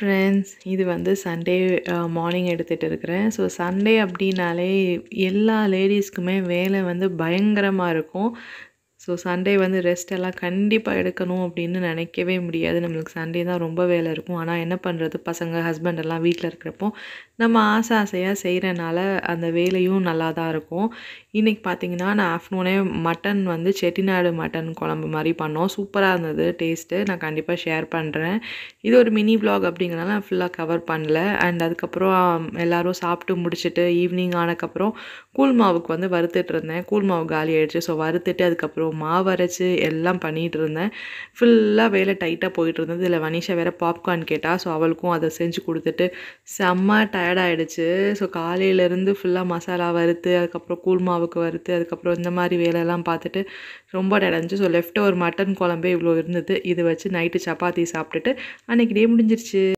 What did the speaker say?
friends இது வந்து Sunday morning எடுத்துகிட்டு இருக்கிறேன் ஸோ சண்டே அப்படின்னாலே எல்லா லேடிஸ்க்குமே வேலை வந்து பயங்கரமாக இருக்கும் ஸோ சண்டே வந்து ரெஸ்ட் எல்லாம் கண்டிப்பாக எடுக்கணும் அப்படின்னு நினைக்கவே முடியாது நம்மளுக்கு சண்டே தான் ரொம்ப வேலை இருக்கும் ஆனால் என்ன பண்ணுறது பசங்க ஹஸ்பண்ட் எல்லாம் வீட்டில் இருக்கிறப்போ நம்ம ஆசை ஆசையாக செய்கிறனால அந்த வேலையும் நல்லா தான் இருக்கும் இன்றைக்கி பார்த்தீங்கன்னா நான் ஆஃப்டர்நூனே மட்டன் வந்து செட்டிநாடு மட்டன் குழம்பு மாதிரி பண்ணோம் சூப்பராக இருந்தது டேஸ்ட்டு நான் கண்டிப்பாக ஷேர் பண்ணுறேன் இது ஒரு மினி vlog அப்படிங்கிறனால நான் ஃபுல்லாக கவர் பண்ணல அண்ட் அதுக்கப்புறம் எல்லோரும் சாப்பிட்டு முடிச்சுட்டு ஈவினிங் ஆனதுக்கப்புறம் கூழ் மாவுக்கு வந்து வறுத்துட்டு இருந்தேன் கூழ் மாவு காலி ஆயிடுச்சு ஸோ வறுத்துட்டு அதுக்கப்புறம் மாவு அரைச்சி எல்லாம் பண்ணிகிட்டு இருந்தேன் ஃபுல்லாக வேலை டைட்டாக போயிட்டு இருந்தது இதில் வனிஷா வேறு பாப்கார்ன் கேட்டால் ஸோ அவளுக்கும் அதை செஞ்சு கொடுத்துட்டு செம்ம டயர்டாயிடுச்சு ஸோ காலையிலேருந்து ஃபுல்லாக மசாலா வறுத்து அதுக்கப்புறம் கூழ் மாவுக்கு வறுத்து அதுக்கப்புறம் இந்த மாதிரி வேலையெல்லாம் பார்த்துட்டு ரொம்ப டயர்டாச்சு ஸோ லெஃப்ட் ஒரு மட்டன் குழம்பே இவ்வளோ இருந்தது இதை வச்சு நைட்டு சப்பாத்தி சாப்பிட்டுட்டு அன்றைக்கி டே முடிஞ்சிருச்சு